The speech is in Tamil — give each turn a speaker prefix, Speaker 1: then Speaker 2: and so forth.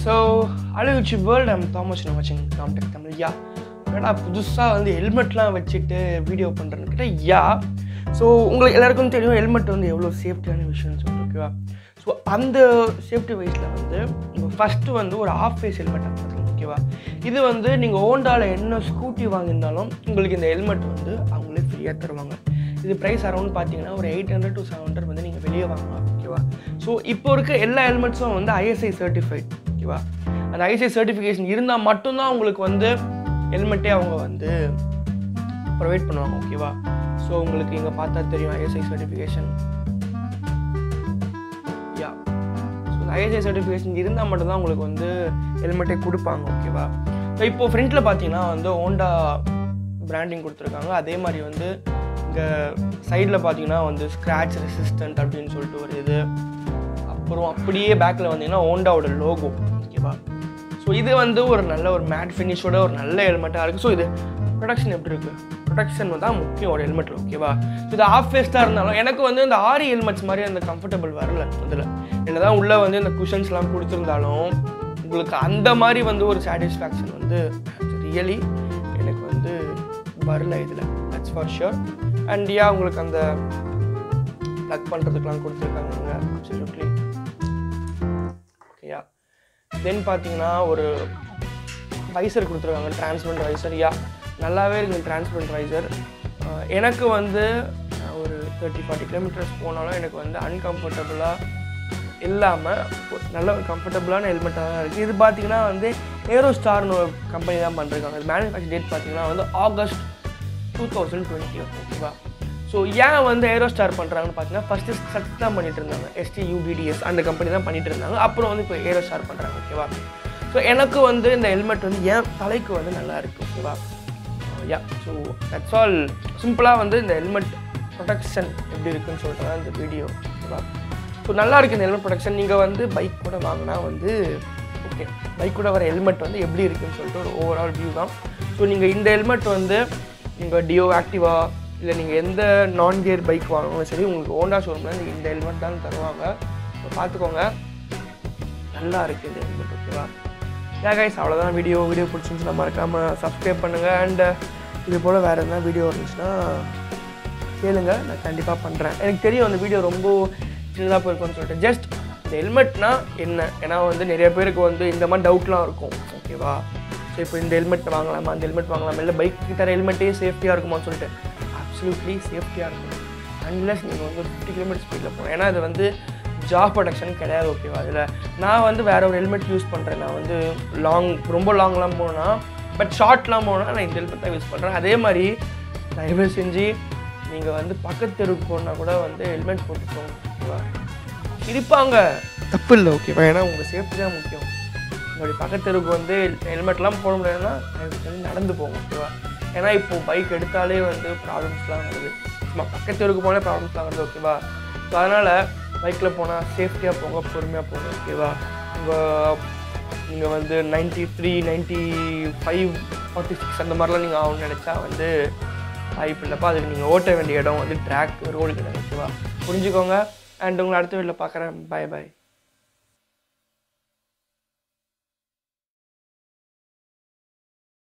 Speaker 1: ஸோ அழுகுச்சி வேர்ல்டு ஐம் தாமஸ் வாட்சிங் காம்டெக் தமிழ் யா ஏன்னா புதுசாக வந்து ஹெல்மெட்லாம் வச்சுட்டு வீடியோ பண்ணுறேன்னு கேட்டால் யா ஸோ உங்களுக்கு எல்லாருக்கும் தெரியும் ஹெல்மெட் வந்து எவ்வளோ சேஃப்டியான விஷயம்னு சொல்லிட்டு ஓகேவா ஸோ அந்த சேஃப்டி வைஸில் வந்து இப்போ ஃபஸ்ட்டு வந்து ஒரு ஆஃப் ஃபேஸ் ஹெல்மெட் பார்த்துக்கலாம் ஓகேவா இது வந்து நீங்கள் ஓண்டாவில் என்ன ஸ்கூட்டி வாங்கியிருந்தாலும் உங்களுக்கு இந்த ஹெல்மெட் வந்து அவங்களே ஃப்ரீயாக தருவாங்க இது ப்ரைஸ் அரௌண்ட் பார்த்தீங்கன்னா ஒரு eight hundred to seven hundred வந்து நீங்கள் வெளியே வாங்கலாம் ஓகேவா ஸோ இப்போ இருக்க எல்லா ஹெல்மெட்ஸும் வந்து ஐஎஸ்ஐ சர்டிஃபைட் ஓகேவா அந்த ஐஎஸ்ஐ சர்டிஃபிகேஷன் இருந்தால் மட்டும்தான் உங்களுக்கு வந்து ஹெல்மெட்டே அவங்க வந்து ப்ரொவைட் பண்ணுவாங்க ஓகேவா ஸோ உங்களுக்கு இங்கே பார்த்தா தெரியும் ISI certification yeah so ISI certification இருந்தால் மட்டும்தான் உங்களுக்கு வந்து ஹெல்மெட்டே கொடுப்பாங்க ஓகேவா ஸோ இப்போது ஃப்ரண்ட்டில் பார்த்தீங்கன்னா வந்து ஹோண்டா பிராண்டிங் கொடுத்துருக்காங்க அதே மாதிரி வந்து இங்கே சைடில் பார்த்தீங்கன்னா வந்து ஸ்க்ராட்ச் ரெசிஸ்டன்ட் அப்படின்னு சொல்லிட்டு ஒரு இது அப்புறம் அப்படியே பேக்கில் வந்தீங்கன்னா ஹோண்டாவோட லோகோ ஓகேவா ஸோ இது வந்து ஒரு நல்ல ஒரு மேட் ஃபினிஷோட ஒரு நல்ல ஹெல்மெட்டாக இருக்குது ஸோ இது ப்ரொடக்ஷன் எப்படி இருக்குது ப்ரொடக்ஷன் தான் முக்கியம் ஒரு ஹெல்மெட்டில் ஓகேவா ஸோ இது ஆஃப் ஃபேஸ்டாக இருந்தாலும் எனக்கு வந்து இந்த ஆரி ஹெல்மெட்ஸ் மாதிரி அந்த கம்ஃபர்டபுள் வரல இதில் என்ன தான் உள்ளே வந்து இந்த குஷன்ஸ்லாம் கொடுத்துருந்தாலும் உங்களுக்கு அந்த மாதிரி வந்து ஒரு சாட்டிஸ்ஃபேக்ஷன் வந்து ரியலி எனக்கு வந்து வரல இதில் that's for sure and yeah உங்களுக்கு அந்த ப்ளக் பண்ணுறதுக்கெலாம் கொடுத்துருக்காங்க அப்சல்யூட்லி ஓகேயா தென் பார்த்தீங்கன்னா ஒரு வைசர் கொடுத்துருக்காங்க டிரான்ஸ்பரண்ட் வைசர் யா நல்லாவே இருக்குது டிரான்ஸ்பரண்ட் வைசர் எனக்கு வந்து நான் ஒரு தேர்ட்டி ஃபார்ட்டி கிலோமீட்டர்ஸ் போனாலும் எனக்கு வந்து அன்கம்ஃபர்டபுளாக இல்லாமல் நல்ல ஒரு கம்ஃபர்டபுளான ஹெல்மெட்டாக தான் இருக்குது இது பார்த்தீங்கன்னா வந்து ஏரோ ஸ்டார்னு ஒரு கம்பெனி தான் பண்ணிருக்காங்க அது மேனுஃபேக்சர் டேட் பார்த்தீங்கன்னா வந்து ஆகஸ்ட் டூ தௌசண்ட் டுவெண்ட்டி ஓகேவா ஸோ ஏன் வந்து ஏரோ ஸ்டார் பண்ணுறாங்கன்னு பார்த்தீங்கன்னா ஃபஸ்ட்டு சட் தான் பண்ணிட்டு இருந்தாங்க எஸ்டி யூபிடிஎஸ் அந்த கம்பெனி தான் பண்ணிட்டு இருந்தாங்க அப்புறம் வந்து இப்போ ஏரோ ஸ்டார் பண்ணுறாங்க ஓகேவா ஸோ எனக்கு வந்து இந்த ஹெல்மெட் வந்து என் தலைக்கு வந்து நல்லா இருக்குது ஓகேவா யா ஸோ தட்ஸ் ஆல் சிம்பிளாக வந்து இந்த ஹெல்மெட் ப்ரொடெக்ஷன் எப்படி இருக்குன்னு சொல்லிட்டு தான் இந்த வீடியோ ஓகேவா ஸோ நல்லா இருக்குது இந்த ஹெல்மெட் ப்ரொடெக்ஷன் நீங்கள் வந்து பைக் கூட வாங்கினா வந்து ஓகே பைக் கூட வர ஹெல்மெட் வந்து எப்படி இருக்குன்னு சொல்லிட்டு ஒரு ஓவரால் வியூ தான் ஸோ நீங்கள் இந்த ஹெல்மெட் வந்து நீங்கள் டியோ ஆக்டிவா இல்லை நீங்கள் எந்த நான் கியர் பைக் வாங்கினாலும் சரி உங்களுக்கு ஹோண்டா ஷோரூமில் இந்த ஹெல்மெட் தான் தருவாங்க ஸோ பார்த்துக்கோங்க நல்லா இருக்குது இந்த ஹெல்மெட் ஓகேவா யா கைஸ் அவ்வளோதான் வீடியோ வீடியோ பிடிச்சிருந்துச்சுன்னா மறக்காமல் சப்ஸ்கிரைப் பண்ணுங்கள் அண்ட் இது போல் வேறு எதனா வீடியோ இருந்துச்சுன்னா கேளுங்க நான் கண்டிப்பாக பண்ணுறேன் எனக்கு தெரியும் அந்த வீடியோ ரொம்ப சின்னதாக போயிருக்கும்னு சொல்லிட்டு ஜஸ்ட் இந்த ஹெல்மெட்னா என்ன ஏன்னா வந்து நிறைய பேருக்கு வந்து இந்த மாதிரி டவுட்லாம் இருக்கும் ஓகேவா ஸோ இப்போ இந்த ஹெல்மெட் வாங்கலாமா அந்த ஹெல்மெட் வாங்கலாமா இல்லை பைக்கு தர ஹெல்மெட்டே சேஃப்டியாக இருக்குமான்னு சொல்லிட்டு அப்சல்யூட்லி சேஃப்டியாக இருக்கும் அன்லஸ் நீங்கள் வந்து ஃபிஃப்டி கிலோமீட்டர் ஸ்பீடில் போகணும் ஏன்னா அது வந்து ஜாப் ப்ரொடக்ஷன் கிடையாது ஓகேவா அதில் நான் வந்து வேற ஒரு ஹெல்மெட் யூஸ் பண்ணுறேன் நான் வந்து லாங் ரொம்ப லாங்லாம் போனால் பட் ஷார்ட்லாம் போனால் நான் இந்த ஹெல்மெட் தான் யூஸ் பண்ணுறேன் அதே மாதிரி தயவு செஞ்சு நீங்கள் வந்து பக்கத்து தெருவுக்கு போனால் கூட வந்து ஹெல்மெட் போட்டுக்கோங்க ஓகேவா இருப்பாங்க தப்பு இல்லை ஓகேவா ஏன்னா உங்கள் சேஃப்டி தான் முக்கியம் உங்களுடைய பக்கத்து தெருவுக்கு வந்து ஹெல்மெட்லாம் போட முடியாதுன்னா தயவு செஞ்சு நடந்து போங்க ஓகேவா ஏன்னா இப்போது பைக் எடுத்தாலே வந்து ப்ராப்ளம்ஸ்லாம் வருது சும்மா பக்கத்து தெருவுக்கு போனாலே ப்ராப்ளம்ஸ்லாம் வருது ஓகேவா ஸோ அதனால் பைக்கில் போனால் சேஃப்டியாக போங்க பொறுமையாக போங்க ஓகேவா உங்கள் நீங்கள் வந்து ninety three ninety five forty six அந்த மாதிரிலாம் நீங்கள் ஆகணும்னு நினச்சா வந்து வாய்ப்பு இல்லைப்பா அதுக்கு நீங்கள் ஓட்ட வேண்டிய இடம் வந்து ட்ராக் ரோடு கிடையாது ஓகேவா புரிஞ்சுக்கோங்க அண்ட் உங்களை அடுத்த வீட்டில் பார்க்குறேன் பை பை